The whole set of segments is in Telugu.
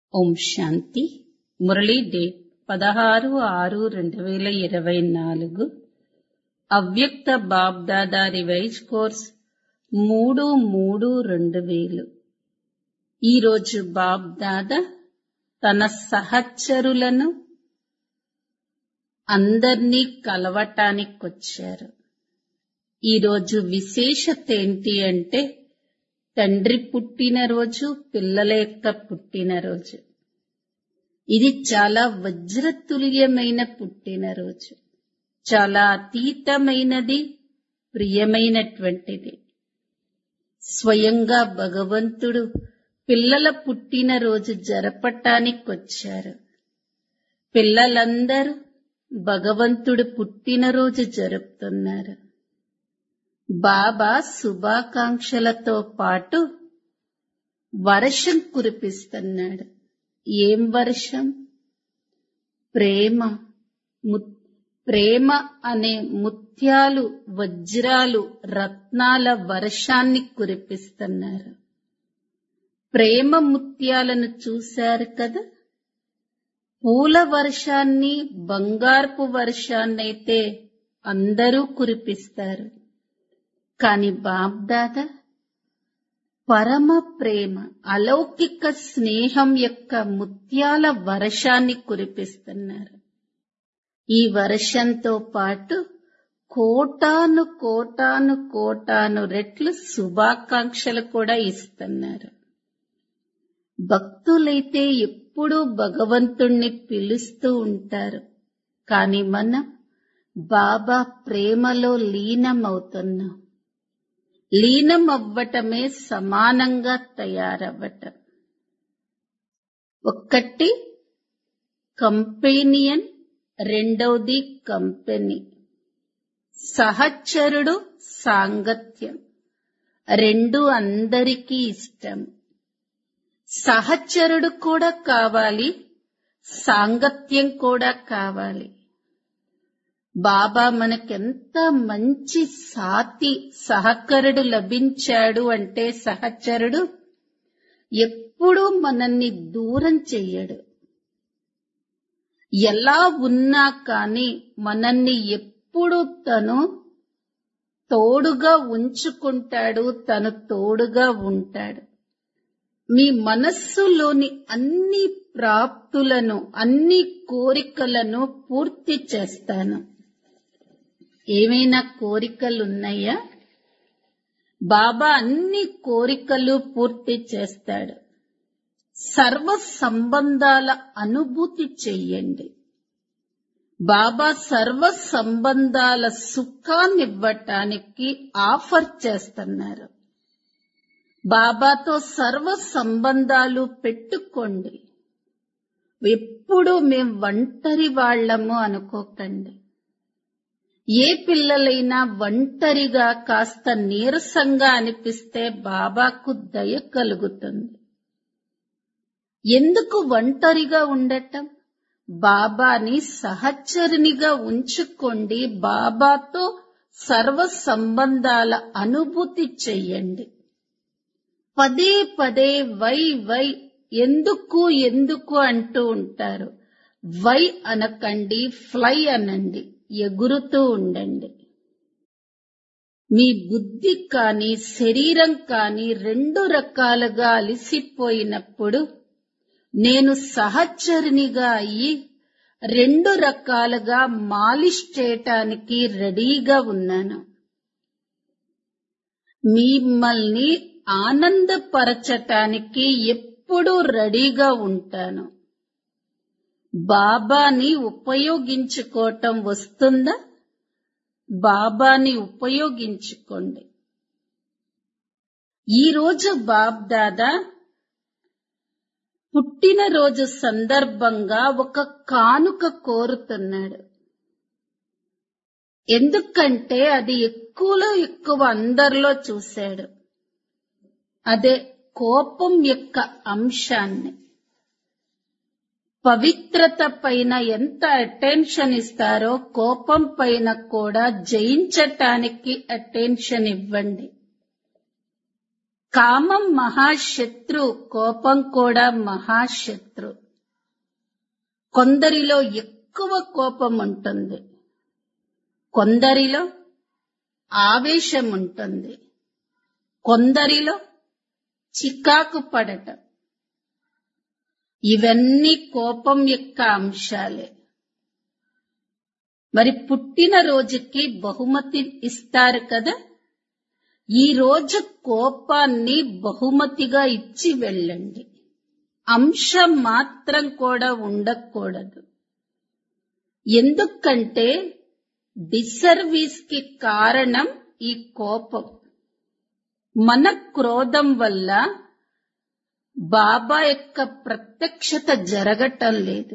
ఓం శాంతి మురళీ డేట్ పదహారు ఆరు రెండు వేల ఇరవై నాలుగు అవ్యక్త బాబ్దాదా రివైజ్ కోర్స్ మూడు మూడు రెండు వేలు ఈరోజు బాబ్దాదా తన సహచరులను అందర్నీ కలవటానికొచ్చారు ఈరోజు విశేషత ఏంటి అంటే తండ్రి పుట్టినరోజు పిల్లల యొక్క పుట్టినరోజు ఇది చాలా వజ్రతుల్యమైన పుట్టినరోజు చాలా అతీతమైనది ప్రియమైనటువంటిది స్వయంగా భగవంతుడు పిల్లల పుట్టినరోజు జరపటానికొచ్చారు పిల్లలందరూ భగవంతుడు పుట్టినరోజు జరుపుతున్నారు బాబా శుభాకాంక్షలతో పాటు వర్షం కురిపిస్తున్నాడు ఏం వర్షం ప్రేమ ము- ప్రేమ అనే ముత్యాలు వజ్రాలు రత్నాల వర్షాన్ని కురిపిస్తున్నారు ప్రేమ ముత్యాలను చూశారు కదా పూల వర్షాన్ని బంగారపు వర్షాన్నైతే అందరూ కురిపిస్తారు కాని బాబ్దాదా పరమ ప్రేమ అలౌకిక స్నేహం యొక్క ముత్యాల వర్షాన్ని కురిపిస్తున్నారు ఈ వర్షంతో పాటు కోటాను కోటాను కోటాను రెట్లు శుభాకాంక్షలు కూడా ఇస్తున్నారు భక్తులైతే ఎప్పుడూ భగవంతుణ్ణి పిలుస్తూ ఉంటారు కాని మనం బాబా ప్రేమలో లీనమవుతున్నాం లీనం అవ్వటమే సమానంగా తయారవ్వటం ఒక్కటి కంపెనియన్ రెండవది కంపెనీ సహచరుడు సాంగత్యం రెండు అందరికీ ఇష్టం సహచరుడు కూడా కావాలి సాంగత్యం కూడా కావాలి బాబా మనకెంత మంచి సాతి సహకరుడు లభించాడు అంటే సహచరుడు ఎప్పుడూ మనల్ని దూరం చెయ్యడు ఎలా ఉన్నా కాని మనల్ని ఎప్పుడు తను తోడుగా ఉంచుకుంటాడు తను తోడుగా ఉంటాడు మీ మనస్సులోని అన్ని ప్రాప్తులను అన్ని కోరికలను పూర్తి చేస్తాను ఏమైనా కోరికలున్నాయా బాబా అన్ని కోరికలు పూర్తి చేస్తాడు సర్వ సంబంధాల అనుభూతి చెయ్యండి బాబా సర్వ సంబంధాల సుఖాన్నివ్వటానికి ఆఫర్ చేస్తున్నారు బాబాతో సర్వ సంబంధాలు పెట్టుకోండి ఎప్పుడు మేం ఒంటరి వాళ్ళము అనుకోకండి ఏ పిల్లలైనా ఒంటరిగా కాస్త నీరసంగా అనిపిస్తే బాబాకు దయ కలుగుతుంది ఎందుకు ఒంటరిగా ఉండటం బాబాని సహచరునిగా ఉంచుకోండి బాబాతో సర్వ సంబంధాల అనుభూతి చెయ్యండి పదే పదే వై వై ఎందుకు ఎందుకు అంటూ ఉంటారు వై అనకండి ఫ్లై అనండి ఎగురుతూ ఉండండి మీ బుద్ధి కాని శరీరం కాని రెండు రకాలుగా అలసిపోయినప్పుడు నేను సహచరునిగా అయ్యి రెండు రకాలుగా మాలిష్ చేయటానికి రెడీగా ఉన్నాను మిమ్మల్ని ఆనందపరచటానికి ఎప్పుడూ రెడీగా ఉంటాను బాబాని ఉపయోగించుకోవటం వస్తుందా బాబాని ఉపయోగించుకోండి ఈరోజు బాబ్దాదా పుట్టినరోజు సందర్భంగా ఒక కానుక కోరుతున్నాడు ఎందుకంటే అది ఎక్కువలో ఎక్కువ అందరిలో చూశాడు అదే కోపం యొక్క అంశాన్ని పవిత్రత పైన ఎంత అటెన్షన్ ఇస్తారో కోపం పైన కూడా జయించటానికి అటెన్షన్ ఇవ్వండి కామం మహాశత్రు కోపం కూడా మహాశత్రు కొందరిలో ఎక్కువ కోపం ఉంటుంది కొందరిలో ఆవేశం ఉంటుంది కొందరిలో చికాకు పడటం ఇవన్నీ కోపం యొక్క అంశాలే మరి పుట్టిన రోజుకి బహుమతి ఇస్తారు కదా ఈ రోజు కోపాన్ని బహుమతిగా ఇచ్చి వెళ్ళండి అంశం మాత్రం కూడా ఉండకూడదు ఎందుకంటే డిసర్వీస్ కి కారణం ఈ కోపం మన క్రోధం వల్ల బాబా యొక్క ప్రత్యక్షత జరగటం లేదు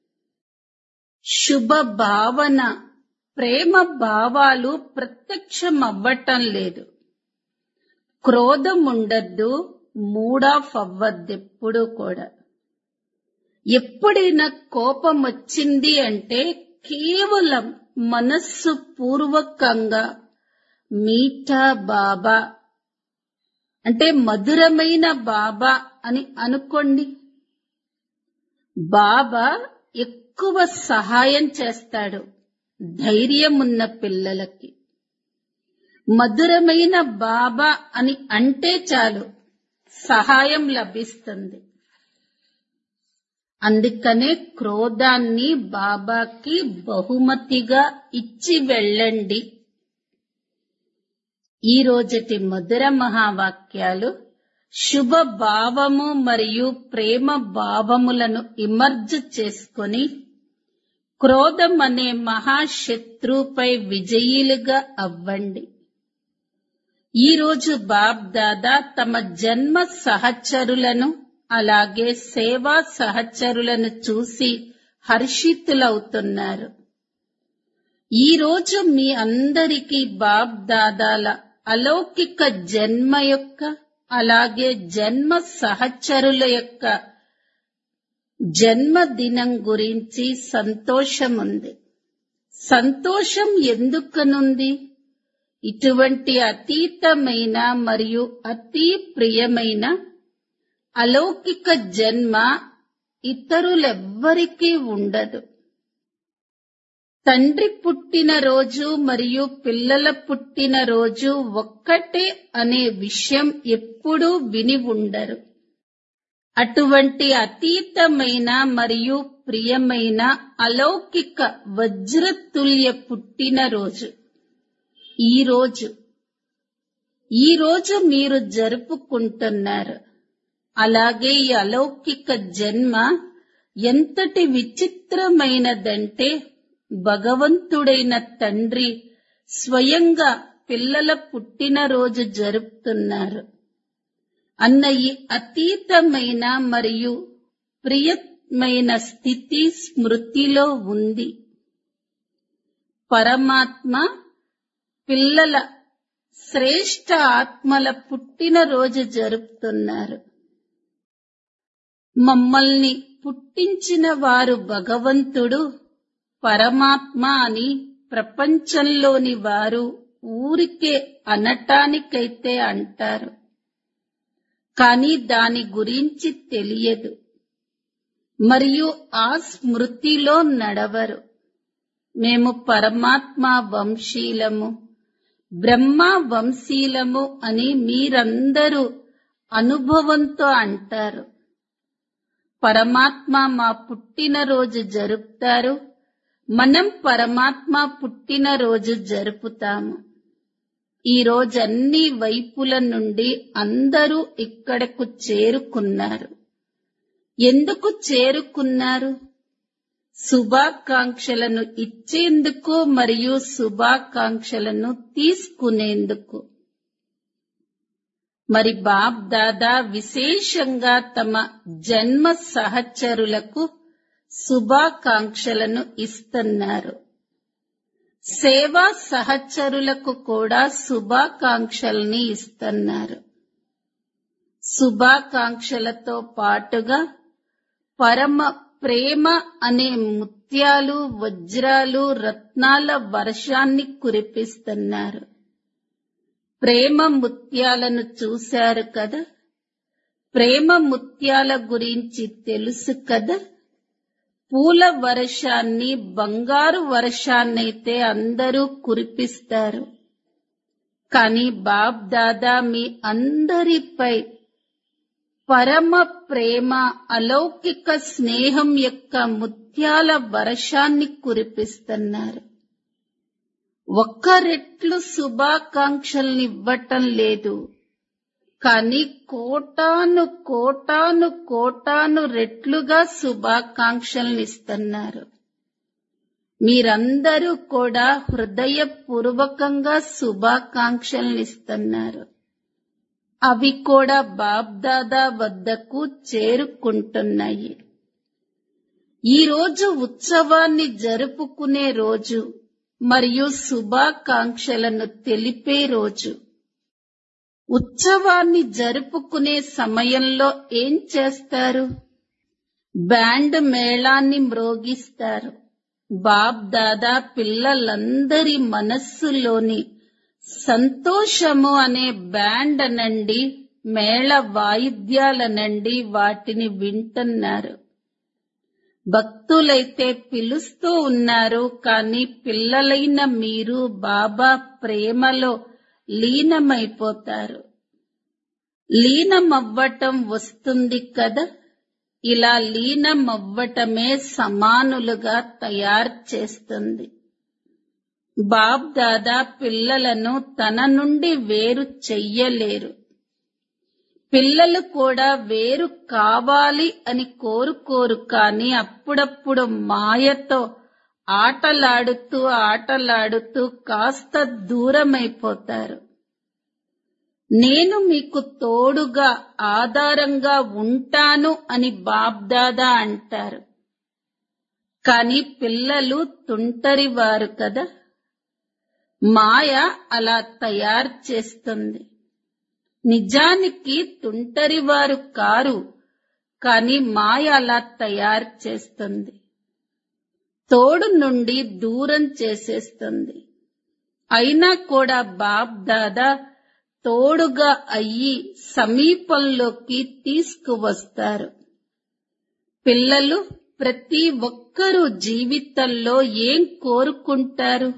శుభ భావన ప్రేమ భావాలు ప్రత్యక్షం అవ్వటం లేదు క్రోధం ఉండద్దు మూడాఫ్ అవ్వద్దెప్పుడు కూడా ఎప్పుడైనా కోపం వచ్చింది అంటే కేవలం మనస్సు పూర్వకంగా మీఠా బాబా అంటే మధురమైన బాబా అని అనుకోండి బాబా ఎక్కువ సహాయం చేస్తాడు ధైర్యం ఉన్న పిల్లలకి మధురమైన బాబా అని అంటే చాలు సహాయం లభిస్తుంది అందుకనే క్రోధాన్ని బాబాకి బహుమతిగా ఇచ్చి వెళ్ళండి ఈ రోజటి మధుర మహావాక్యాలు శుభ భావము మరియు ప్రేమ భావములను ఇమర్జ్ చేసుకొని క్రోధం అనే మహాశత్రుపై విజయీలుగా అవ్వండి ఈ రోజు బాబ్ దాదా తమ జన్మ సహచరులను అలాగే సేవా సహచరులను చూసి హర్షితులవుతున్నారు ఈ రోజు మీ అందరికీ బాబ్ దాదాల అలౌకిక జన్మ యొక్క అలాగే జన్మ సహచరుల యొక్క జన్మదినం గురించి సంతోషం ఉంది సంతోషం ఎందుకనుంది ఇటువంటి అతీతమైన మరియు అతి ప్రియమైన అలౌకిక జన్మ ఇతరులెవ్వరికీ ఉండదు తండ్రి పుట్టిన రోజు మరియు పిల్లల పుట్టిన రోజు ఒక్కటే అనే విషయం ఎప్పుడూ విని ఉండరు అటువంటి అతీతమైన మరియు ప్రియమైన అలౌకిక వజ్రతుల్య పుట్టినరోజు ఈ రోజు ఈ రోజు మీరు జరుపుకుంటున్నారు అలాగే ఈ అలౌకిక జన్మ ఎంతటి విచిత్రమైనదంటే భగవంతుడైన తండ్రి స్వయంగా పిల్లల పుట్టినరోజు జరుపుతున్నారు అన్న ఈ అతీతమైన మరియు ప్రియమైన స్థితి స్మృతిలో ఉంది పరమాత్మ పిల్లల శ్రేష్ఠ ఆత్మల పుట్టినరోజు జరుపుతున్నారు మమ్మల్ని పుట్టించిన వారు భగవంతుడు పరమాత్మ అని ప్రపంచంలోని వారు ఊరికే అనటానికైతే అంటారు కానీ దాని గురించి తెలియదు మరియు ఆ స్మృతిలో నడవరు మేము పరమాత్మ వంశీలము బ్రహ్మ వంశీలము అని మీరందరూ అనుభవంతో అంటారు పరమాత్మ మా పుట్టినరోజు జరుపుతారు మనం పరమాత్మ పుట్టినరోజు జరుపుతాము ఈ రోజు అన్ని వైపుల నుండి అందరూ ఇక్కడకు చేరుకున్నారు ఎందుకు చేరుకున్నారు శుభాకాంక్షలను ఇచ్చేందుకు మరియు శుభాకాంక్షలను తీసుకునేందుకు మరి బాప్ దాదా విశేషంగా తమ జన్మ సహచరులకు శుభాకాంక్షలను ఇస్తున్నారు సేవా సహచరులకు కూడా శుభాకాంక్షల్ని ఇస్తున్నారు శుభాకాంక్షలతో పాటుగా పరమ ప్రేమ అనే ముత్యాలు వజ్రాలు రత్నాల వర్షాన్ని కురిపిస్తున్నారు ప్రేమ ముత్యాలను చూశారు కదా ప్రేమ ముత్యాల గురించి తెలుసు కదా పూల వర్షాన్ని బంగారు వర్షాన్నైతే అందరూ కురిపిస్తారు కానీ బాబ్ దాదా మీ అందరిపై పరమ ప్రేమ అలౌకిక స్నేహం యొక్క ముత్యాల వర్షాన్ని కురిపిస్తున్నారు ఒక్క రెట్లు శుభాకాంక్షల్ని ఇవ్వటం లేదు కానీ కోటాను కోటాను కోటాను రెట్లుగా శుభాకాంక్షల్ని ఇస్తున్నారు మీరందరూ కూడా హృదయపూర్వకంగా శుభాకాంక్షల్ని ఇస్తున్నారు అవి కూడా బాబ్దాదా వద్దకు చేరుకుంటున్నాయి ఈ రోజు ఉత్సవాన్ని జరుపుకునే రోజు మరియు శుభాకాంక్షలను తెలిపే రోజు ఉత్సవాన్ని జరుపుకునే సమయంలో ఏం చేస్తారు బ్యాండ్ మేళాన్ని మ్రోగిస్తారు బాబ్ దాదా పిల్లలందరి మనస్సులోని సంతోషము అనే బ్యాండ్ నండి మేళ వాయిద్యాల నుండి వాటిని వింటున్నారు భక్తులైతే పిలుస్తూ ఉన్నారు కానీ పిల్లలైన మీరు బాబా ప్రేమలో లీనమైపోతారు లీనమవ్వటం వస్తుంది కదా ఇలా లీనమవ్వటమే సమానులుగా తయారు చేస్తుంది బాబ్ దాదా పిల్లలను తన నుండి వేరు చెయ్యలేరు పిల్లలు కూడా వేరు కావాలి అని కోరుకోరు కానీ అప్పుడప్పుడు మాయతో ఆటలాడుతూ ఆటలాడుతూ కాస్త దూరమైపోతారు నేను మీకు తోడుగా ఆధారంగా ఉంటాను అని బాబ్దాదా అంటారు కాని పిల్లలు తుంటరివారు కదా మాయ అలా తయారు చేస్తుంది నిజానికి తుంటరివారు కారు కాని మాయ అలా తయారు చేస్తుంది తోడు నుండి దూరం చేసేస్తుంది అయినా కూడా బాబ్ దాదా తోడుగా అయ్యి సమీపంలోకి తీసుకువస్తారు పిల్లలు ప్రతి ఒక్కరూ జీవితంలో ఏం కోరుకుంటారు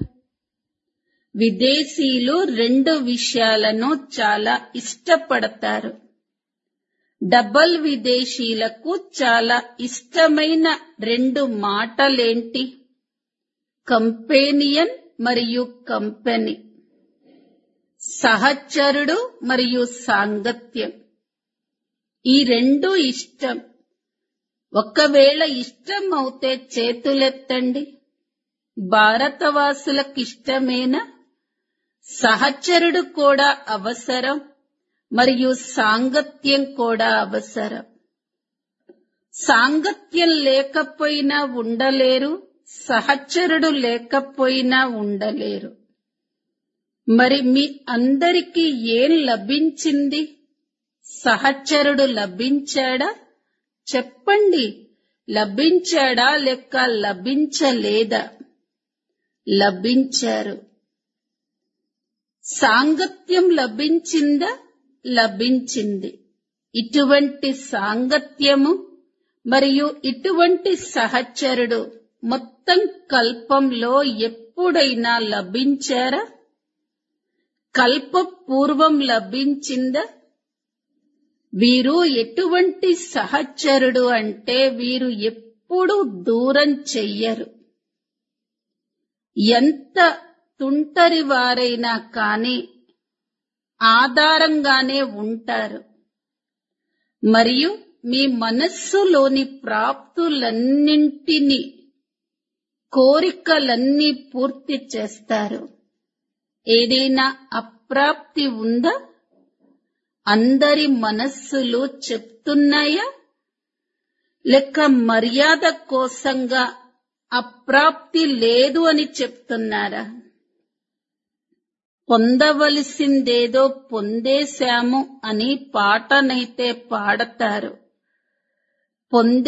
విదేశీయులు రెండు విషయాలను చాలా ఇష్టపడతారు డబల్ విదేశీయులకు చాలా ఇష్టమైన రెండు మాటలేంటి కంపెనియన్ మరియు కంపెనీ సహచరుడు మరియు సాంగత్యం ఈ రెండు ఇష్టం ఒకవేళ ఇష్టం అవుతే చేతులెత్తండి భారతవాసులకు ఇష్టమేనా సహచరుడు కూడా అవసరం మరియు సాంగత్యం కూడా అవసరం సాంగత్యం లేకపోయినా ఉండలేరు సహచరుడు లేకపోయినా ఉండలేరు మరి మీ అందరికీ ఏం లభించింది సహచరుడు లభించాడా చెప్పండి లభించాడా లేక లభించలేదా లభించారు సాంగత్యం లభించిందా లభించింది ఇటువంటి సాంగత్యము మరియు ఇటువంటి సహచరుడు మొత్తం కల్పంలో ఎప్పుడైనా లభించారా కల్ప పూర్వం లభించిందా వీరు ఎటువంటి సహచరుడు అంటే వీరు ఎప్పుడూ దూరం చెయ్యరు ఎంత తుంటరి వారైనా కాని ఆధారంగానే ఉంటారు మరియు మీ మనస్సులోని ప్రాప్తులన్నింటినీ కోరికలన్నీ పూర్తి చేస్తారు ఏదైనా అప్రాప్తి ఉందా అందరి మనస్సులు చెప్తున్నాయా లేక మర్యాద కోసంగా అప్రాప్తి లేదు అని చెప్తున్నారా పొందవలసిందేదో పొందేశాము అని పాటనైతే పాడతారు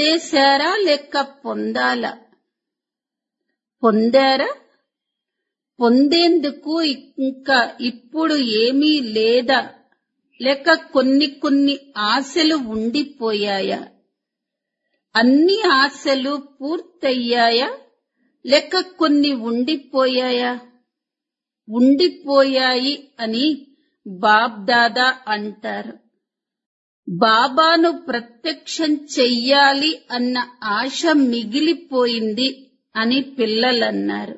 పొందేశారా లేక పొందాలా పొందారా పొందేందుకు ఇంకా ఇప్పుడు ఏమీ లేదా లేక కొన్ని కొన్ని ఆశలు ఉండిపోయాయా అన్ని ఆశలు పూర్తయ్యాయా లేక కొన్ని ఉండిపోయాయా ఉండిపోయాయి అని బాబ్దాదా అంటారు బాబాను ప్రత్యక్షం చెయ్యాలి అన్న ఆశ మిగిలిపోయింది అని పిల్లలన్నారు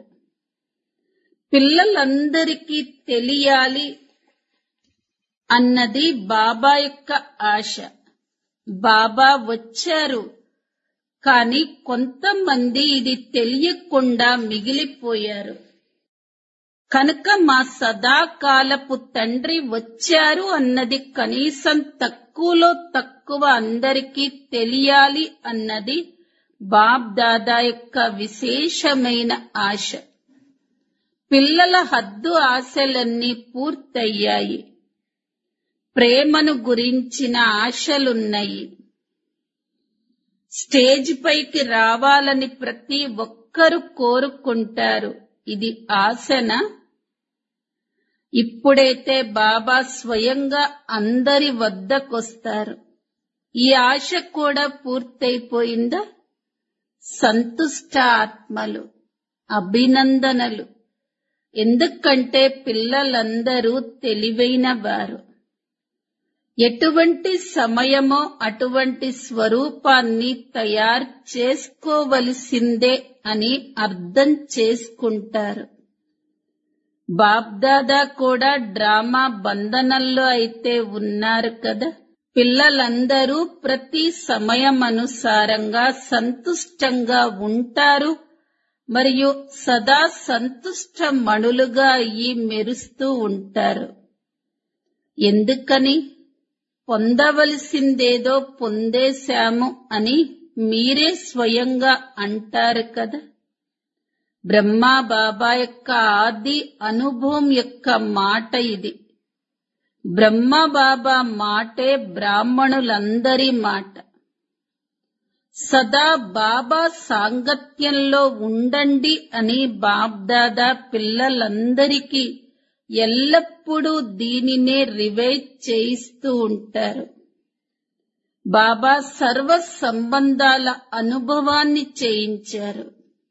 పిల్లలందరికీ తెలియాలి అన్నది బాబా యొక్క ఆశ బాబా వచ్చారు కాని కొంతమంది ఇది తెలియకుండా మిగిలిపోయారు కనుక మా సదాకాలపు తండ్రి వచ్చారు అన్నది కనీసం తక్కువలో తక్కువ అందరికీ తెలియాలి అన్నది బాబ్ దాదా యొక్క విశేషమైన ఆశ పిల్లల హద్దు ఆశలన్నీ పూర్తయ్యాయి ప్రేమను గురించిన ఆశలున్నాయి స్టేజ్ పైకి రావాలని ప్రతి ఒక్కరూ కోరుకుంటారు ఇది ఆశన ఇప్పుడైతే బాబా స్వయంగా అందరి వద్దకొస్తారు ఈ ఆశ కూడా పూర్తయిపోయిందా సంతుష్ట ఆత్మలు అభినందనలు ఎందుకంటే పిల్లలందరూ తెలివైన వారు ఎటువంటి సమయమో అటువంటి స్వరూపాన్ని తయారు చేసుకోవలసిందే అని అర్థం చేసుకుంటారు బాబ్దాదా కూడా డ్రామా బంధనంలో అయితే ఉన్నారు కదా పిల్లలందరూ ప్రతి సమయం అనుసారంగా సంతుష్టంగా ఉంటారు మరియు సదా సంతుష్ట మణులుగా అయ్యి మెరుస్తూ ఉంటారు ఎందుకని పొందవలసిందేదో పొందేశాము అని మీరే స్వయంగా అంటారు కదా బ్రహ్మా బాబా యొక్క ఆది అనుభవం యొక్క మాట ఇది బ్రహ్మ బాబా మాటే బ్రాహ్మణులందరి మాట సదా బాబా సాంగత్యంలో ఉండండి అని బాబ్దాదా పిల్లలందరికీ ఎల్లప్పుడూ దీనినే రివైజ్ చేయిస్తూ ఉంటారు బాబా సర్వ సంబంధాల అనుభవాన్ని చేయించారు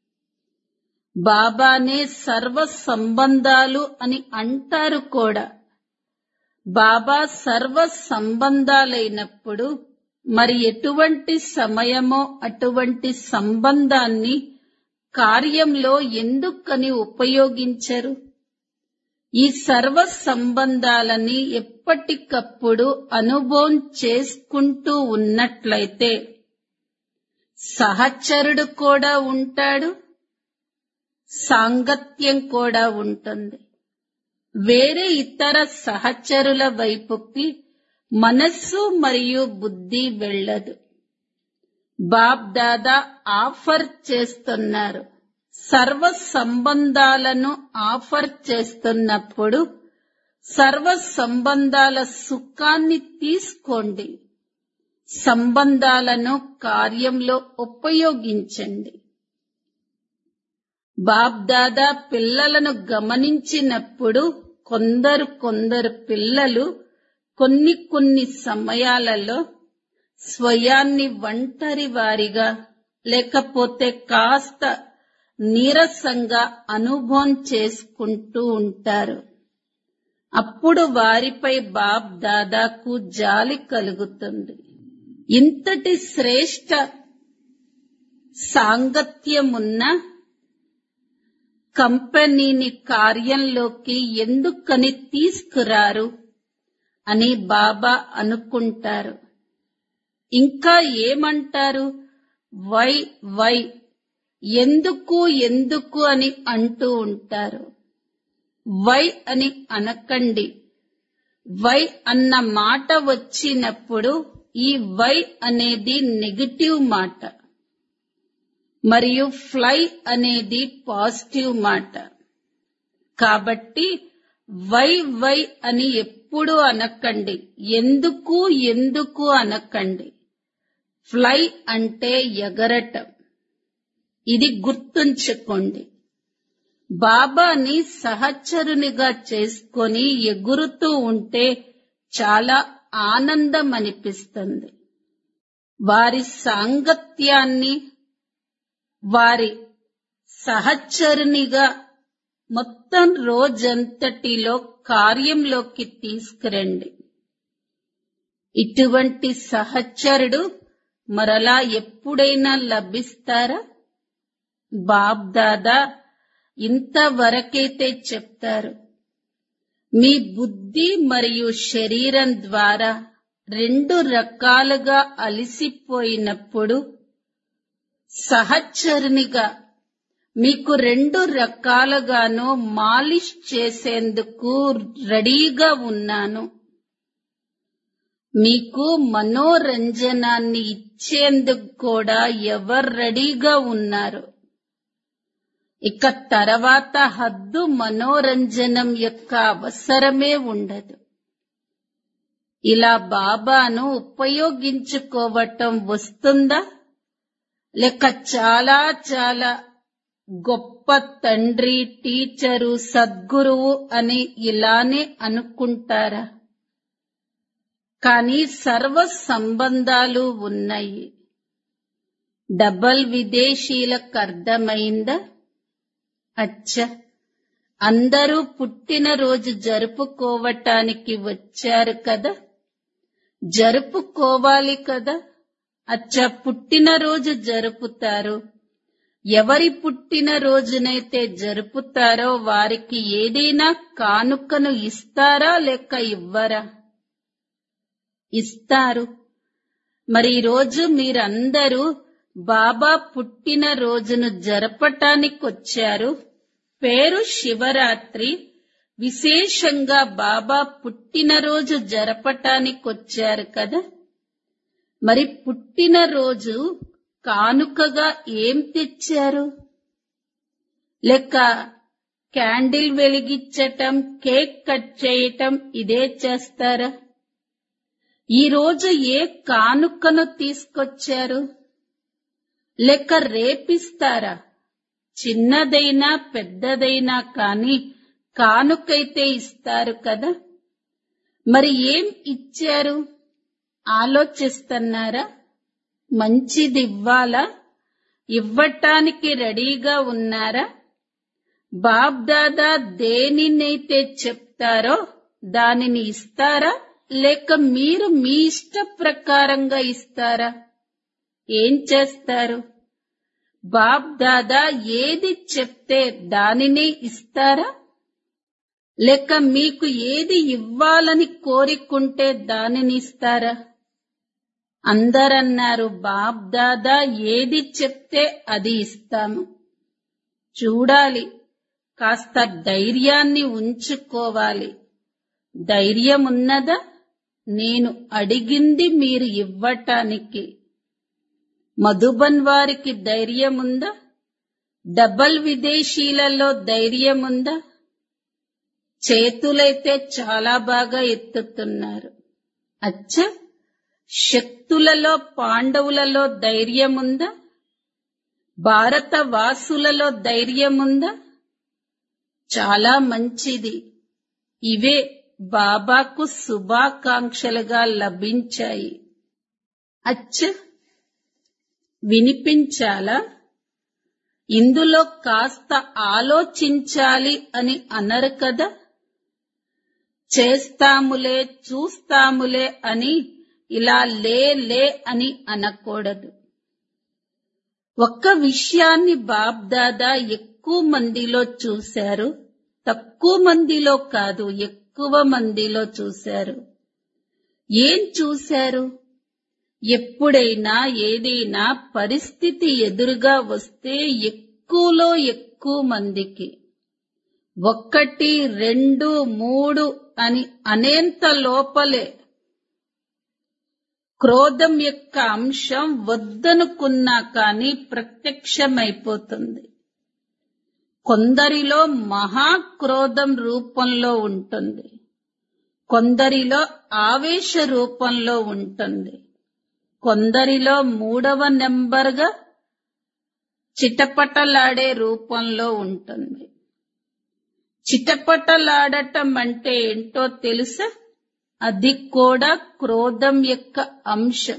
బాబానే సర్వ సంబంధాలు అని అంటారు కూడా బాబా సర్వ సంబంధాలైనప్పుడు మరి ఎటువంటి సమయమో అటువంటి సంబంధాన్ని కార్యంలో ఎందుకని ఉపయోగించరు ఈ సర్వ సంబంధాలని ఎప్పటికప్పుడు అనుభవం చేసుకుంటూ ఉన్నట్లయితే సహచరుడు కూడా ఉంటాడు సాంగత్యం కూడా ఉంటుంది వేరే ఇతర సహచరుల వైపుకి మనస్సు మరియు బుద్ధి వెళ్ళదు బాబ్ దాదా ఆఫర్ చేస్తున్నారు సర్వ సంబంధాలను ఆఫర్ చేస్తున్నప్పుడు సర్వ సంబంధాల సుఖాన్ని తీసుకోండి సంబంధాలను కార్యంలో ఉపయోగించండి బాబ్దాదా పిల్లలను గమనించినప్పుడు కొందరు కొందరు పిల్లలు కొన్ని కొన్ని సమయాలలో స్వయాన్ని ఒంటరి వారిగా లేకపోతే కాస్త నీరసంగా అనుభవం చేసుకుంటూ ఉంటారు అప్పుడు వారిపై బాబ్ దాదాకు జాలి కలుగుతుంది ఇంతటి శ్రేష్ట సాంగత్యమున్న కంపెనీని కార్యంలోకి ఎందుకని తీసుకురారు అని బాబా అనుకుంటారు ఇంకా ఏమంటారు వై వై ఎందుకు ఎందుకు అని అంటూ ఉంటారు వై అని అనకండి వై అన్న మాట వచ్చినప్పుడు ఈ వై అనేది నెగటివ్ మాట మరియు ఫ్లై అనేది పాజిటివ్ మాట కాబట్టి వై వై అని ఎప్పుడు అనకండి ఎందుకు ఎందుకు అనకండి ఫ్లై అంటే ఎగరటం ఇది గుర్తుంచుకోండి బాబాని సహచరునిగా చేసుకొని ఎగురుతూ ఉంటే చాలా ఆనందం అనిపిస్తుంది వారి సాంగత్యాన్ని వారి సహచరునిగా మొత్తం రోజంతటిలో కార్యంలోకి తీసుకురండి ఇటువంటి సహచరుడు మరలా ఎప్పుడైనా లభిస్తారా బాబ్దాదా ఇంతవరకైతే చెప్తారు మీ బుద్ధి మరియు శరీరం ద్వారా రెండు రకాలుగా అలసిపోయినప్పుడు సహచరునిగా మీకు రెండు రకాలుగాను మాలిష్ చేసేందుకు రెడీగా ఉన్నాను మీకు మనోరంజనాన్ని ఇచ్చేందుకు కూడా ఎవరు రెడీగా ఉన్నారు ఇక తర్వాత హద్దు మనోరంజనం యొక్క అవసరమే ఉండదు ఇలా బాబాను ఉపయోగించుకోవటం వస్తుందా లేక చాలా చాలా గొప్ప తండ్రి టీచరు సద్గురువు అని ఇలానే అనుకుంటారా కానీ సర్వ సంబంధాలు ఉన్నాయి డబల్ విదేశీలకు అర్థమైందా అచ్చ అందరూ పుట్టినరోజు జరుపుకోవటానికి వచ్చారు కదా జరుపుకోవాలి కదా అచ్చ పుట్టినరోజు జరుపుతారు ఎవరి పుట్టినరోజునైతే జరుపుతారో వారికి ఏదైనా కానుకను ఇస్తారా లేక ఇవ్వరా ఇస్తారు మరి ఈరోజు మీరందరూ బాబా పుట్టిన రోజును జరపటానికి వచ్చారు పేరు శివరాత్రి విశేషంగా బాబా పుట్టినరోజు జరపటానికి వచ్చారు కదా మరి పుట్టినరోజు కానుకగా ఏం తెచ్చారు లెక్క క్యాండిల్ వెలిగించటం కేక్ కట్ చేయటం ఇదే చేస్తారా ఈ రోజు ఏ కానుకను తీసుకొచ్చారు లెక్క రేపిస్తారా చిన్నదైనా పెద్దదైనా కాని కానుకైతే ఇస్తారు కదా మరి ఏం ఇచ్చారు ఆలోచిస్తున్నారా మంచిది ఇవ్వాలా ఇవ్వటానికి రెడీగా ఉన్నారా బాబ్దాదా దేనినైతే చెప్తారో దానిని ఇస్తారా లేక మీరు మీ ఇష్ట ప్రకారంగా ఇస్తారా ఏం చేస్తారు బాబ్ దాదా ఏది చెప్తే దానినే ఇస్తారా లేక మీకు ఏది ఇవ్వాలని కోరికుంటే దానిని ఇస్తారా అందరన్నారు బాబ్ దాదా ఏది చెప్తే అది ఇస్తాము చూడాలి కాస్త ధైర్యాన్ని ఉంచుకోవాలి ధైర్యం ఉన్నదా నేను అడిగింది మీరు ఇవ్వటానికి మధుబన్ వారికి ధైర్యముందా డబల్ విదేశీలలో ధైర్యముందా చేతులైతే చాలా బాగా ఎత్తుతున్నారు అచ్చ శక్తులలో పాండవులలో ధైర్యముందా భారత వాసులలో ధైర్యముందా చాలా మంచిది ఇవే బాబాకు శుభాకాంక్షలుగా లభించాయి అచ్చ వినిపించాలా ఇందులో కాస్త ఆలోచించాలి అని అనరు కదా చేస్తాములే చూస్తాములే అని ఇలా లే లే అని అనకూడదు ఒక్క విషయాన్ని బాబ్దాదా ఎక్కువ మందిలో చూశారు తక్కువ మందిలో కాదు ఎక్కువ మందిలో చూశారు ఏం చూశారు ఎప్పుడైనా ఏదైనా పరిస్థితి ఎదురుగా వస్తే ఎక్కువలో ఎక్కువ మందికి ఒక్కటి రెండు మూడు అని అనేంత లోపలే క్రోధం యొక్క అంశం వద్దనుకున్నా కానీ ప్రత్యక్షమైపోతుంది కొందరిలో మహాక్రోధం రూపంలో ఉంటుంది కొందరిలో ఆవేశ రూపంలో ఉంటుంది కొందరిలో మూడవ నెంబర్గా చిటపటలాడే రూపంలో ఉంటుంది చిటపటలాడటం అంటే ఏంటో తెలుసా అది కూడా క్రోధం యొక్క అంశం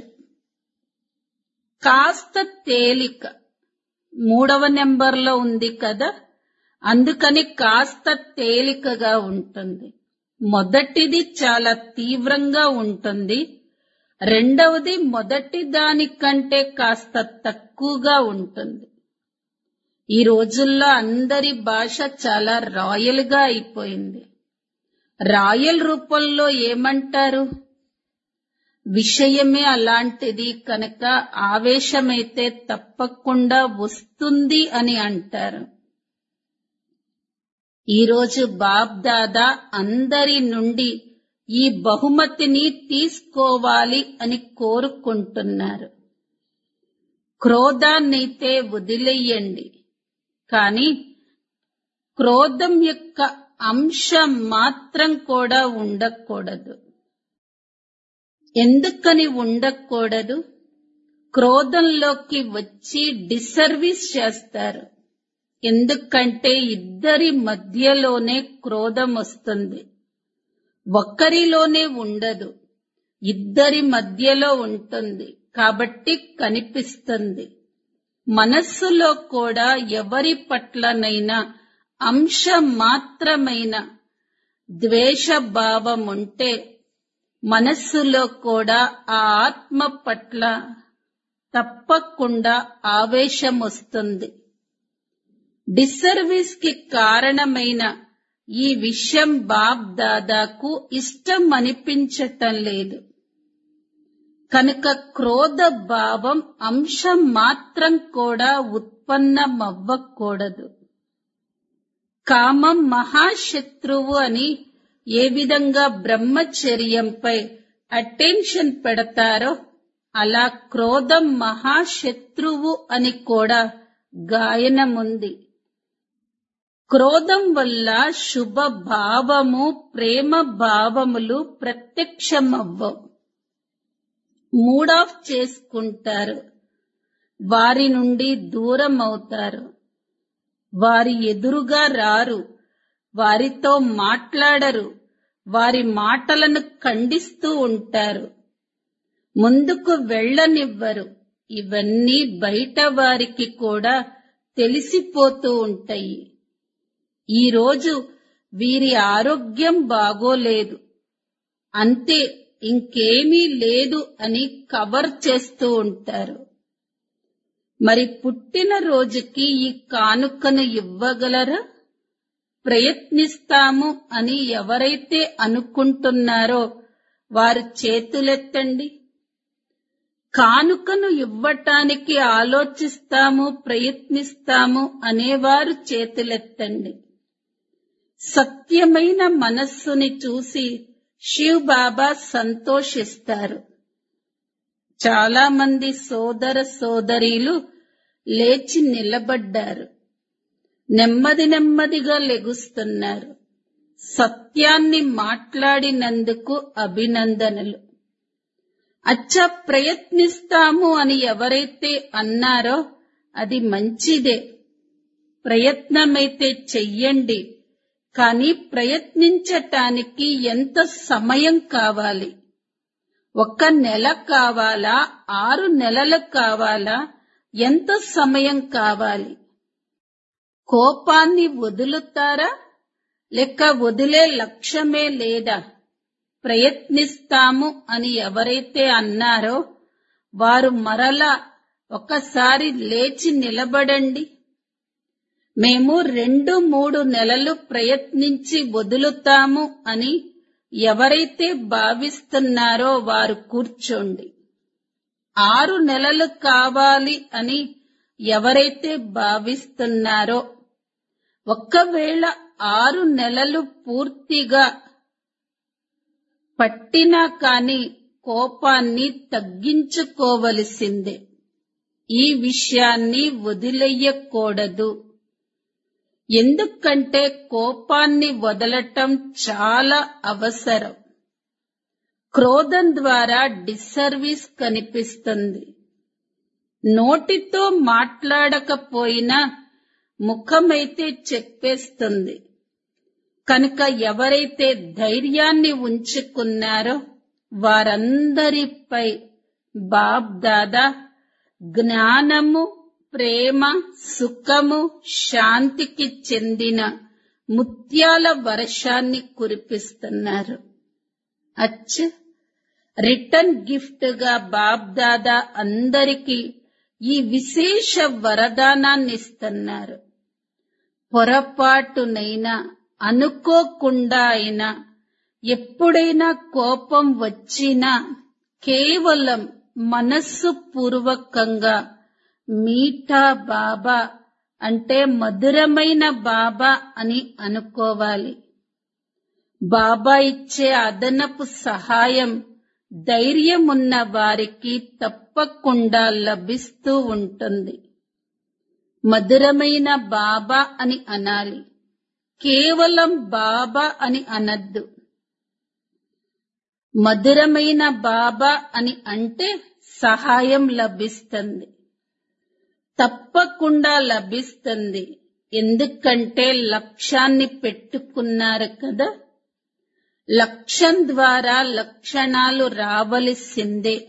కాస్త తేలిక మూడవ నెంబర్లో ఉంది కదా అందుకని కాస్త తేలికగా ఉంటుంది మొదటిది చాలా తీవ్రంగా ఉంటుంది రెండవది మొదటి దానికంటే కాస్త తక్కువగా ఉంటుంది ఈ రోజుల్లో అందరి భాష చాలా రాయల్ గా అయిపోయింది రాయల్ రూపంలో ఏమంటారు విషయమే అలాంటిది కనుక ఆవేశమైతే తప్పకుండా వస్తుంది అని అంటారు ఈరోజు బాబ్ దాదా అందరి నుండి ఈ బహుమతిని తీసుకోవాలి అని కోరుకుంటున్నారు క్రోధాన్నైతే వదిలేయండి కానీ క్రోధం యొక్క అంశం మాత్రం కూడా ఉండకూడదు ఎందుకని ఉండకూడదు క్రోధంలోకి వచ్చి డిసర్వీస్ చేస్తారు ఎందుకంటే ఇద్దరి మధ్యలోనే క్రోధం వస్తుంది ఒక్కరిలోనే ఉండదు ఇద్దరి మధ్యలో ఉంటుంది కాబట్టి కనిపిస్తుంది మనస్సులో కూడా ఎవరి పట్లనైనా అంశం మాత్రమైన ద్వేషభావం ఉంటే మనస్సులో కూడా ఆ ఆత్మ పట్ల తప్పకుండా ఆవేశం వస్తుంది డిసర్వీస్ కి కారణమైన ఈ విషయం బాబ్ దాదాకు ఇష్టం అనిపించటం లేదు కనుక క్రోధ భావం అంశం మాత్రం కూడా ఉత్పన్నమవ్వకూడదు కామం మహాశత్రువు అని ఏ విధంగా బ్రహ్మచర్యంపై అటెన్షన్ పెడతారో అలా క్రోధం మహాశత్రువు అని కూడా గాయనముంది క్రోధం వల్ల శుభ భావము ప్రేమ భావములు ప్రత్యక్షమవ్వవు మూడ్ ఆఫ్ చేసుకుంటారు వారి నుండి దూరం అవుతారు వారి ఎదురుగా రారు వారితో మాట్లాడరు వారి మాటలను ఖండిస్తూ ఉంటారు ముందుకు వెళ్ళనివ్వరు ఇవన్నీ బయట వారికి కూడా తెలిసిపోతూ ఉంటాయి ఈరోజు వీరి ఆరోగ్యం బాగోలేదు అంతే ఇంకేమీ లేదు అని కవర్ చేస్తూ ఉంటారు మరి పుట్టిన రోజుకి ఈ కానుకను ఇవ్వగలరా ప్రయత్నిస్తాము అని ఎవరైతే అనుకుంటున్నారో వారు చేతులెత్తండి కానుకను ఇవ్వటానికి ఆలోచిస్తాము ప్రయత్నిస్తాము అనేవారు చేతులెత్తండి సత్యమైన మనస్సుని చూసి శివ్ బాబా సంతోషిస్తారు చాలా మంది సోదర సోదరీలు లేచి నిలబడ్డారు నెమ్మది నెమ్మదిగా లెగుస్తున్నారు సత్యాన్ని మాట్లాడినందుకు అభినందనలు అచ్చ ప్రయత్నిస్తాము అని ఎవరైతే అన్నారో అది మంచిదే ప్రయత్నమైతే చెయ్యండి కానీ ప్రయత్నించటానికి ఎంత సమయం కావాలి ఒక నెల కావాలా ఆరు నెలలు కావాలా ఎంత సమయం కావాలి కోపాన్ని వదులుతారా లేక వదిలే లక్ష్యమే లేదా ప్రయత్నిస్తాము అని ఎవరైతే అన్నారో వారు మరలా ఒకసారి లేచి నిలబడండి మేము రెండు మూడు నెలలు ప్రయత్నించి వదులుతాము అని ఎవరైతే భావిస్తున్నారో వారు కూర్చోండి ఆరు నెలలు కావాలి అని ఎవరైతే భావిస్తున్నారో ఒక్కవేళ ఆరు నెలలు పూర్తిగా పట్టినా కాని కోపాన్ని తగ్గించుకోవలసిందే ఈ విషయాన్ని వదిలేయకూడదు ఎందుకంటే కోపాన్ని వదలటం చాలా అవసరం క్రోధం ద్వారా డిసర్వీస్ కనిపిస్తుంది నోటితో మాట్లాడకపోయినా ముఖమైతే చెప్పేస్తుంది కనుక ఎవరైతే ధైర్యాన్ని ఉంచుకున్నారో వారందరిపై బాబ్ దాదా జ్ఞానము ప్రేమ సుఖము శాంతికి చెందిన ముత్యాల వర్షాన్ని కురిపిస్తున్నారు అచ్చ రిటర్న్ గిఫ్ట్ గా బాబ్ దాదా అందరికీ ఈ విశేష వరదానాన్ని ఇస్తున్నారు పొరపాటునైనా అనుకోకుండా అయినా ఎప్పుడైనా కోపం వచ్చినా కేవలం మనస్సు పూర్వకంగా మీఠా బాబా అంటే మధురమైన బాబా అని అనుకోవాలి బాబా ఇచ్చే అదనపు సహాయం ధైర్యమున్న వారికి తప్పకుండా లభిస్తూ ఉంటుంది మధురమైన బాబా అని అనాలి కేవలం బాబా అని అనద్దు మధురమైన బాబా అని అంటే సహాయం లభిస్తుంది తప్పకుండా లభిస్తుంది ఎందుకంటే లక్ష్యాన్ని పెట్టుకున్నారు కదా లక్ష్యం ద్వారా లక్షణాలు రావలసిందే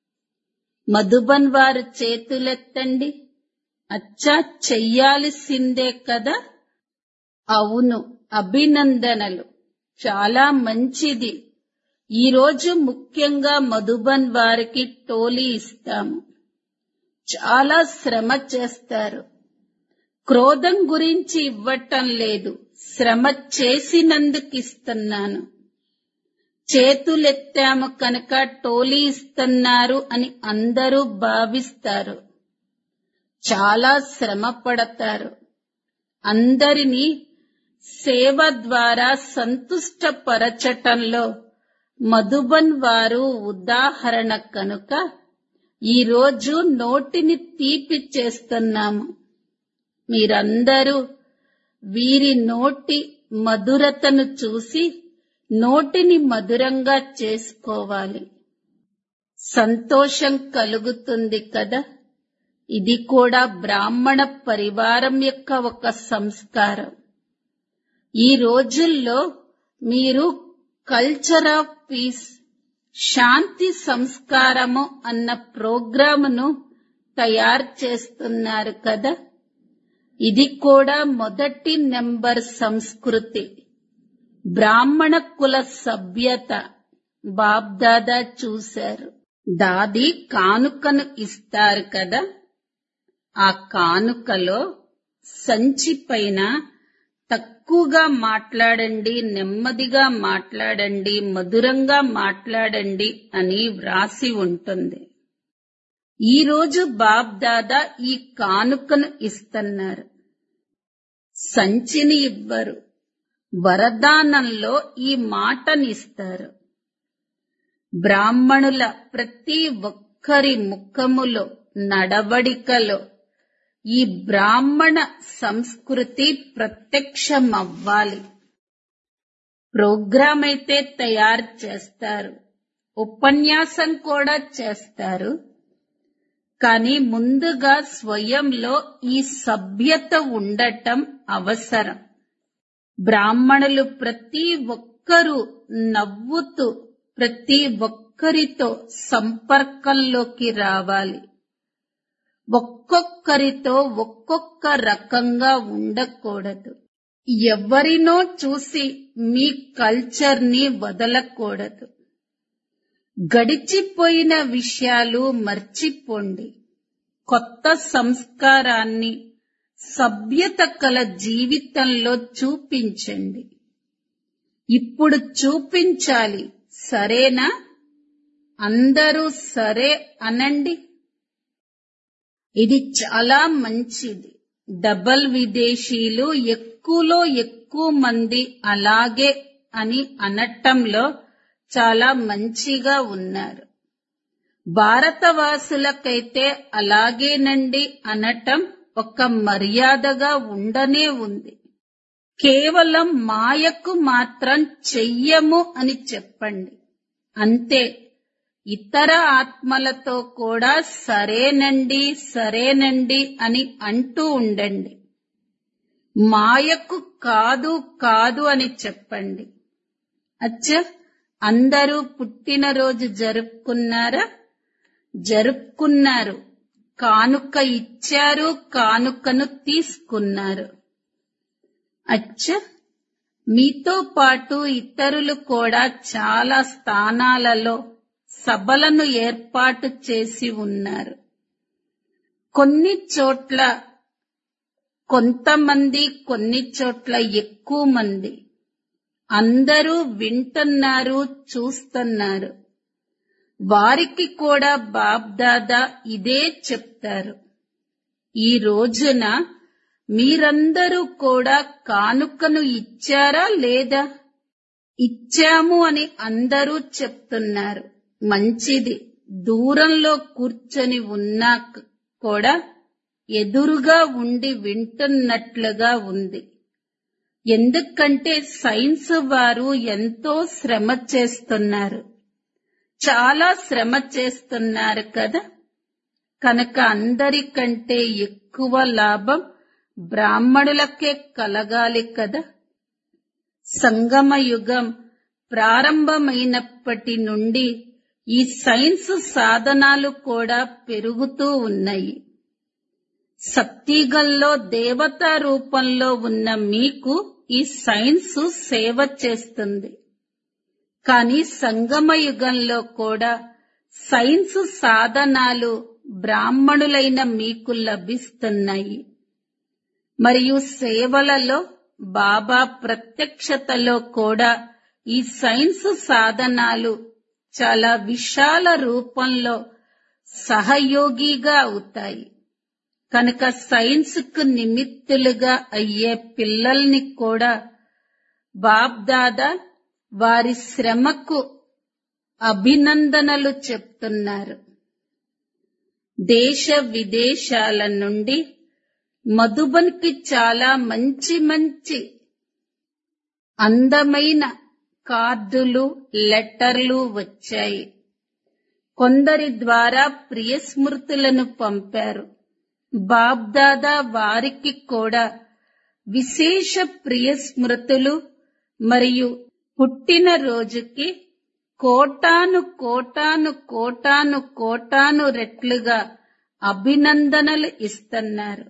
మధుబన్ వారు చేతులెత్తండి అచ్చా చెయ్యాల్సిందే కదా అవును అభినందనలు చాలా మంచిది ఈరోజు ముఖ్యంగా మధుబన్ వారికి టోలీ ఇస్తాము చాలా శ్రమ చేస్తారు క్రోధం గురించి ఇవ్వటం లేదు శ్రమ చేసినందుకు ఇస్తున్నాను చేతులెత్తాము కనుక టోలీ ఇస్తున్నారు అని అందరూ భావిస్తారు చాలా శ్రమ పడతారు అందరినీ సేవ ద్వారా సంతుష్టపరచటంలో మధుబన్ వారు ఉదాహరణ కనుక ఈరోజు నోటిని తీపి చేస్తున్నాము మీరందరూ వీరి నోటి మధురతను చూసి నోటిని మధురంగా చేసుకోవాలి సంతోషం కలుగుతుంది కదా ఇది కూడా బ్రాహ్మణ పరివారం యొక్క ఒక సంస్కారం ఈ రోజుల్లో మీరు కల్చర్ ఆఫ్ పీస్ శాంతి సంస్కారము అన్న ప్రోగ్రామును తయారు చేస్తున్నారు కదా ఇది కూడా మొదటి నెంబర్ సంస్కృతి బ్రాహ్మణ కుల సభ్యత బాబ్దాదా చూశారు దాది కానుకను ఇస్తారు కదా ఆ కానుకలో సంచి పైన తక్కువగా మాట్లాడండి నెమ్మదిగా మాట్లాడండి మధురంగా మాట్లాడండి అని వ్రాసి ఉంటుంది ఈ రోజు బాబ్ దాదా ఈ కానుకను ఇస్తున్నారు సంచిని ఇవ్వరు వరదానంలో ఈ మాటనిస్తారు బ్రాహ్మణుల ప్రతి ఒక్కరి ముఖములో నడవడికలో ఈ బ్రాహ్మణ సంస్కృతి ప్రత్యక్షమవ్వాలి ప్రోగ్రాం అయితే తయారు చేస్తారు ఉపన్యాసం కూడా చేస్తారు కానీ ముందుగా స్వయంలో ఈ సభ్యత ఉండటం అవసరం బ్రాహ్మణులు ప్రతి ఒక్కరూ నవ్వుతూ ప్రతి ఒక్కరితో సంపర్కంలోకి రావాలి ఒక్కొక్కరితో ఒక్కొక్క రకంగా ఉండకూడదు ఎవరినో చూసి మీ కల్చర్ ని వదలకూడదు గడిచిపోయిన విషయాలు మర్చిపోండి కొత్త సంస్కారాన్ని సభ్యత కల జీవితంలో చూపించండి ఇప్పుడు చూపించాలి సరేనా అందరూ సరే అనండి ఇది చాలా మంచిది డబల్ విదేశీయులు ఎక్కువలో ఎక్కువ మంది అలాగే అని అనటంలో చాలా మంచిగా ఉన్నారు భారతవాసులకైతే అలాగేనండి అనటం ఒక మర్యాదగా ఉండనే ఉంది కేవలం మాయకు మాత్రం చెయ్యము అని చెప్పండి అంతే ఇతర ఆత్మలతో కూడా సరేనండి సరేనండి అని అంటూ ఉండండి మాయకు కాదు కాదు అని చెప్పండి అచ్చ అందరూ పుట్టినరోజు జరుపుకున్నారా జరుపుకున్నారు కానుక ఇచ్చారు కానుకను తీసుకున్నారు అచ్చ మీతో పాటు ఇతరులు కూడా చాలా స్థానాలలో సభలను ఏర్పాటు చేసి ఉన్నారు కొన్ని చోట్ల కొంతమంది కొన్ని చోట్ల ఎక్కువ మంది అందరూ వింటున్నారు చూస్తున్నారు వారికి కూడా బాబ్దాదా ఇదే చెప్తారు ఈ రోజున మీరందరూ కూడా కానుకను ఇచ్చారా లేదా ఇచ్చాము అని అందరూ చెప్తున్నారు మంచిది దూరంలో కూర్చొని ఉన్నా కూడా ఎదురుగా ఉండి వింటున్నట్లుగా ఉంది ఎందుకంటే సైన్స్ వారు ఎంతో శ్రమ చేస్తున్నారు చాలా శ్రమ చేస్తున్నారు కదా కనుక అందరికంటే ఎక్కువ లాభం బ్రాహ్మణులకే కలగాలి కదా సంగమ యుగం ప్రారంభమైనప్పటి నుండి ఈ సైన్స్ సాధనాలు కూడా పెరుగుతూ ఉన్నాయి సత్తిగల్లో దేవతా రూపంలో ఉన్న మీకు ఈ సైన్స్ సేవ చేస్తుంది కానీ సంగమ యుగంలో కూడా సైన్స్ సాధనాలు బ్రాహ్మణులైన మీకు లభిస్తున్నాయి మరియు సేవలలో బాబా ప్రత్యక్షతలో కూడా ఈ సైన్స్ సాధనాలు చాలా విశాల రూపంలో సహయోగిగా అవుతాయి కనుక సైన్స్ కు నిమిత్తులుగా అయ్యే పిల్లల్ని కూడా బాబ్దాదా వారి శ్రమకు అభినందనలు చెప్తున్నారు దేశ విదేశాల నుండి మధుబన్కి చాలా మంచి మంచి అందమైన కార్డులు లెటర్లు వచ్చాయి కొందరి ద్వారా ప్రియ స్మృతులను పంపారు బాబ్దాదా వారికి కూడా విశేష ప్రియ స్మృతులు మరియు పుట్టిన రోజుకి కోటాను కోటాను కోటాను కోటాను రెట్లుగా అభినందనలు ఇస్తున్నారు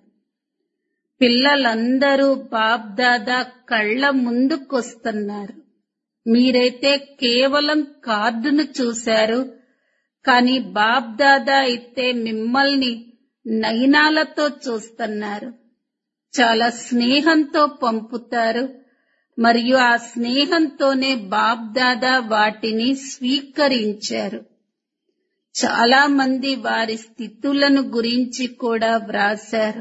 పిల్లలందరూ బాబ్దాదా కళ్ళ ముందుకొస్తున్నారు మీరైతే కేవలం కార్డును చూశారు కానీ బాబ్దాదా అయితే మిమ్మల్ని నయనాలతో చూస్తున్నారు చాలా స్నేహంతో పంపుతారు మరియు ఆ స్నేహంతోనే బాబ్దాదా వాటిని స్వీకరించారు చాలా మంది వారి స్థితులను గురించి కూడా వ్రాశారు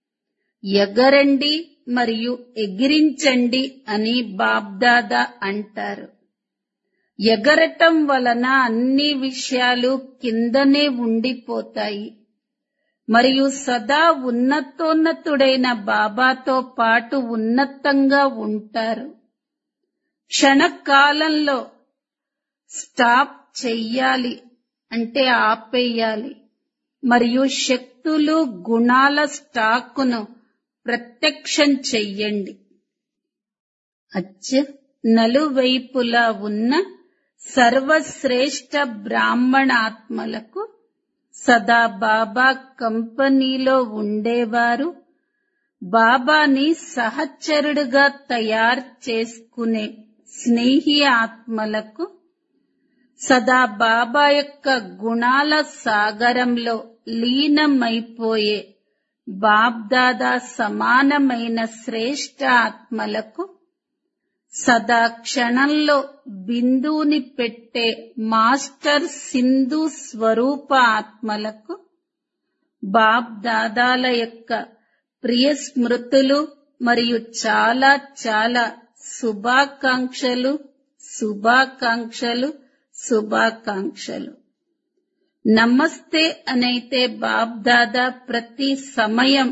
ఎగరండి మరియు ఎగిరించండి అని బాబ్దాదా అంటారు ఎగరటం వలన అన్ని విషయాలు కిందనే ఉండిపోతాయి మరియు సదా ఉన్నతోన్నతుడైన బాబాతో పాటు ఉన్నతంగా ఉంటారు క్షణకాలంలో స్టాప్ చెయ్యాలి అంటే ఆపేయాలి మరియు శక్తులు గుణాల స్టాకును ప్రత్యక్షం చెయ్యండి అచ్చ నలువైపులా ఉన్న సర్వశ్రేష్ఠ బ్రాహ్మణాత్మలకు సదా బాబా కంపెనీలో ఉండేవారు బాబాని సహచరుడుగా తయారు చేసుకునే స్నేహి ఆత్మలకు సదా బాబా యొక్క గుణాల సాగరంలో లీనమైపోయే బాబ్దాదా సమానమైన శ్రేష్ఠ ఆత్మలకు సదా క్షణంలో బిందువుని పెట్టే మాస్టర్ సింధు స్వరూప ఆత్మలకు బాబ్ దాదాల యొక్క ప్రియ స్మృతులు మరియు చాలా చాలా శుభాకాంక్షలు శుభాకాంక్షలు శుభాకాంక్షలు నమస్తే అనైతే బాబ్ దాదా ప్రతి సమయం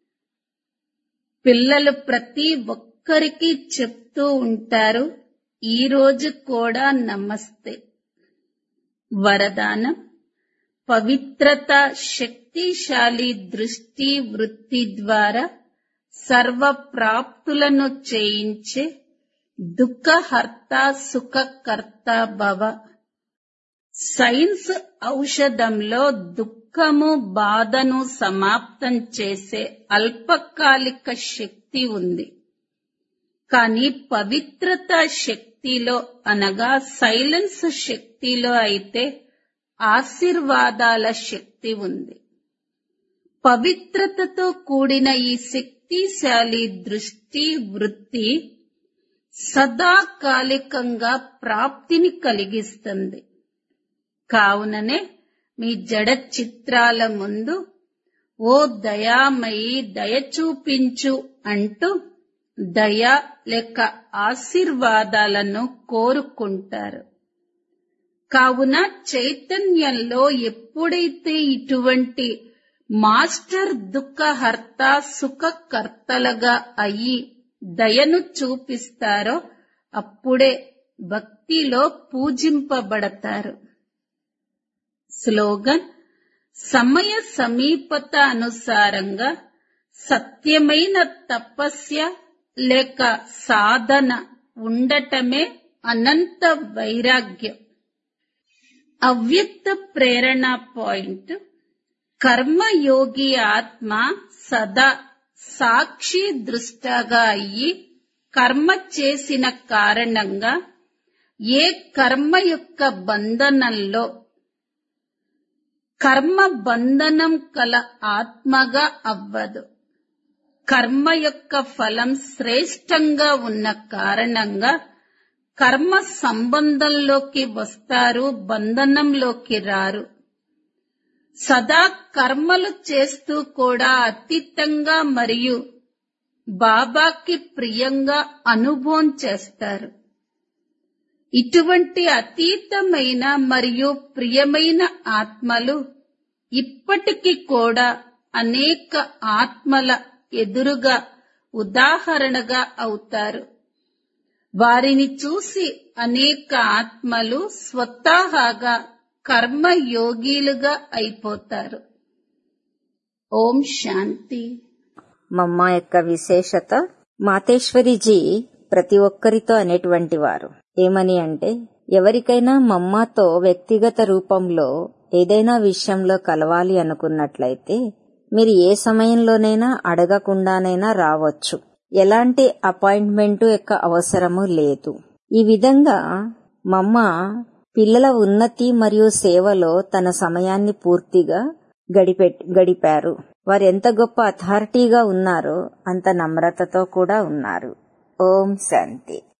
పిల్లలు ప్రతి ఒక్కరికి చెప్తూ ఉంటారు ఈ రోజు కూడా నమస్తే వరదానం పవిత్రత శక్తిశాలి దృష్టి వృత్తి ద్వారా సర్వ ప్రాప్తులను చేయించే దుఃఖహర్త సుఖకర్త భవ సైన్స్ ఔషధంలో దుఃఖము బాధను సమాప్తం చేసే అల్పకాలిక శక్తి ఉంది కానీ పవిత్రత శక్తిలో అనగా సైలెన్స్ శక్తిలో అయితే ఆశీర్వాదాల శక్తి ఉంది పవిత్రతతో కూడిన ఈ శక్తిశాలి దృష్టి వృత్తి సదాకాలికంగా ప్రాప్తిని కలిగిస్తుంది కావుననే మీ జడ చిత్రాల ముందు ఓ దయామయి దయ చూపించు అంటూ దయ లేక ఆశీర్వాదాలను కోరుకుంటారు కావున చైతన్యంలో ఎప్పుడైతే ఇటువంటి మాస్టర్ దుఃఖహర్త సుఖకర్తలుగా అయి దయను చూపిస్తారో అప్పుడే భక్తిలో పూజింపబడతారు స్లోగన్ సమయ సమీపత అనుసారంగా సత్యమైన తపస్య లేక సాధన ఉండటమే అనంత వైరాగ్యం అవ్యక్త ప్రేరణ పాయింట్ కర్మయోగి ఆత్మ సదా సాక్షి దృష్టగా అయ్యి కర్మ చేసిన కారణంగా ఏ కర్మ యొక్క బంధనంలో కర్మ బంధనం కల ఆత్మగా అవ్వదు కర్మ యొక్క ఫలం శ్రేష్టంగా ఉన్న కారణంగా కర్మ సంబంధంలోకి వస్తారు బంధనంలోకి రారు సదా కర్మలు చేస్తూ కూడా అతీతంగా మరియు బాబాకి ప్రియంగా అనుభవం చేస్తారు ఇటువంటి అతీతమైన మరియు ప్రియమైన ఆత్మలు ఇప్పటికీ కూడా అనేక ఆత్మల ఎదురుగా ఉదాహరణగా అవుతారు వారిని చూసి అనేక ఆత్మలు స్వతహాగా కర్మయోగిలుగా అయిపోతారు ఓం శాంతి మమ్మ యొక్క విశేషత మాతేశ్వరిజీ ప్రతి ఒక్కరితో అనేటువంటి వారు ఏమని అంటే ఎవరికైనా మమ్మతో వ్యక్తిగత రూపంలో ఏదైనా విషయంలో కలవాలి అనుకున్నట్లయితే మీరు ఏ సమయంలోనైనా అడగకుండానైనా రావచ్చు ఎలాంటి అపాయింట్మెంట్ యొక్క అవసరము లేదు ఈ విధంగా మమ్మ పిల్లల ఉన్నతి మరియు సేవలో తన సమయాన్ని పూర్తిగా గడిపె గడిపారు వారు ఎంత గొప్ప అథారిటీగా ఉన్నారో అంత నమ్రతతో కూడా ఉన్నారు ఓం శాంతి